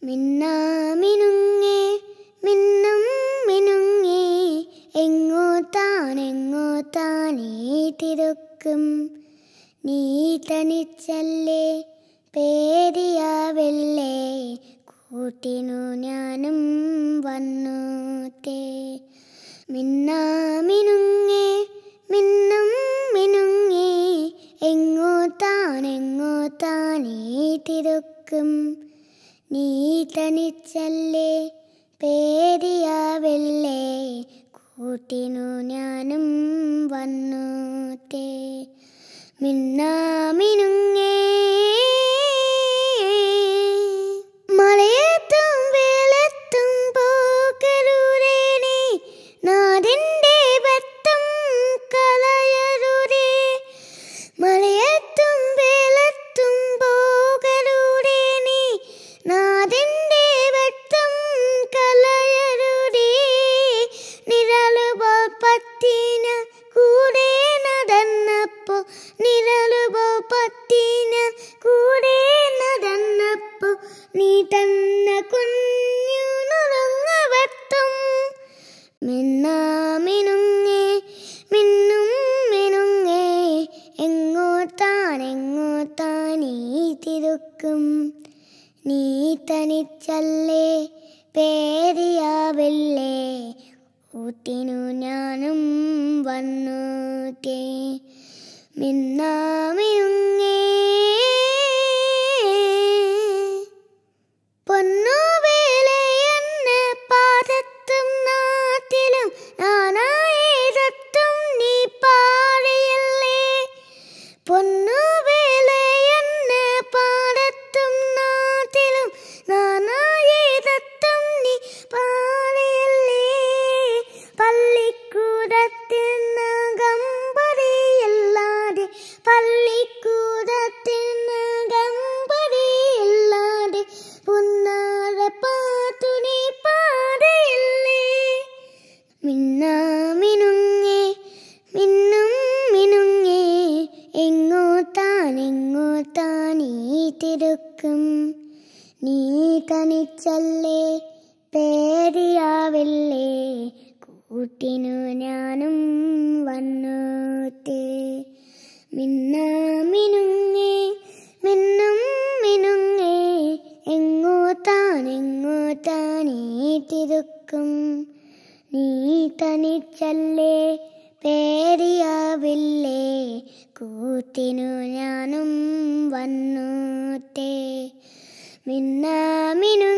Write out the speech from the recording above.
മിന്നാമിനുങ്ങേ മിന്നും മിനുങ്ങേ എങ്ങോട്ടാനെങ്ങോട്ടാനേ തിരക്കും നീ തനിച്ചല്ലേ പേടിയാവില്ലേ കൂട്ടിനു ഞാനും വന്നോത്തേ മിന്നാമിനുങ്ങേ മിന്നും മിനുങ്ങേ എങ്ങോട്ടാനെങ്ങോട്ടാനേ തിരക്കും നീ തനിച്ചല്ലേ പേടിയാവില്ലേ കൂട്ടിനു ഞാനും വന്നോത്തേ മിന്നാമിനുങ്ങേ മഴയത്തും വേലത്തും പോകരുതേ നീ നാടിൻ്റെ ബത്തം കളയരുതേ മഴയത്തും വേലത്തും പോകരുതേ നീ നാടിൻ്റെ ബത്തം കളയരുതേ നിഴലുപോൽ പത്തിന കൂടെ നടന്നപ്പോ നിഴലുപോൽ പത്തിന കൂടെ നടന്നപ്പോ നീ തന്ന കുഞ്ഞു നുറങ്ങ വെട്ടും മിന്നാമിനുങ്ങേ മിന്നും മിനുങ്ങേ എങ്ങോട്ടാൻ എങ്ങോട്ടാൻ നീ തിരുക്കും നീ തനിച്ചല്ലേ പേടിയാവില്ലേ ഊട്ടിനു ഞാനും വന്നൂട്ടേ മിന്നാമിനുങ്ങേ പൊന്നുവേലയെന്ന പാദത്തും നാട്ടിലും നാനായിരത്തും നീ പാടിയല്ലേ പൊന്നുവേലയെന്ന പാടത്തും നാട്ടിലും നാനായിരത്തും നീ പാടിയല്ലേ പള്ളിക്കൂടത്തിൽ ഗമ്പടിയില്ലാതെ പള്ളിക്കൂടത്തിൽ ഗമ്പടിയില്ലാതെ പുന്നാര പാത്തു നീ പാടയില്ലേ മിന്നാമിനുങ്ങേ മിന്നും മിനുങ്ങേ എങ്ങോട്ടാൻ എങ്ങോട്ടാൻ നീ തിരുക്കും നീ തനിച്ചല്ലേ പേടിയാവില്ലേ കൂട്ടിനു ഞാനും വന്നോത്തേ മിന്നാമിനുങ്ങേ മിന്നും മിനുങ്ങേ എങ്ങോട്ടാൻ എങ്ങോട്ടാൻ നീ തിരുക്കും നീ തനിച്ചല്ലേ പേടിയാവില്ലേ കൂട്ടിനു ഞാനും വന്നോത്തേ മിന്നാമിനു